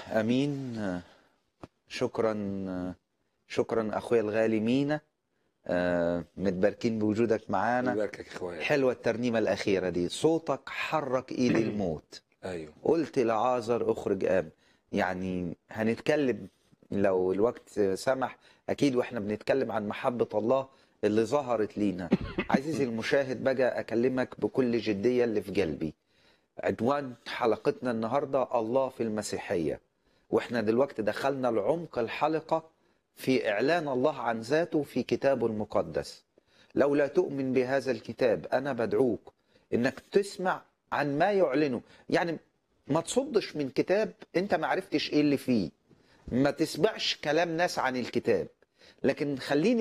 امين شكرا شكرا اخويا الغالي مينا آه، متباركين بوجودك معانا يباركك يا اخويا حلوه الترنيمه الاخيره دي صوتك حرك ايدي الموت ايوه قلت لعازر اخرج اب يعني هنتكلم لو الوقت سمح اكيد واحنا بنتكلم عن محبه الله اللي ظهرت لينا عزيزي المشاهد بقى اكلمك بكل جديه اللي في قلبي عنوان حلقتنا النهارده الله في المسيحيه واحنا دلوقتي دخلنا لعمق الحلقه في اعلان الله عن ذاته في كتابه المقدس لو لا تؤمن بهذا الكتاب انا بدعوك انك تسمع عن ما يعلنه يعني ما تصدش من كتاب انت ما عرفتش ايه اللي فيه ما تسمعش كلام ناس عن الكتاب لكن خليني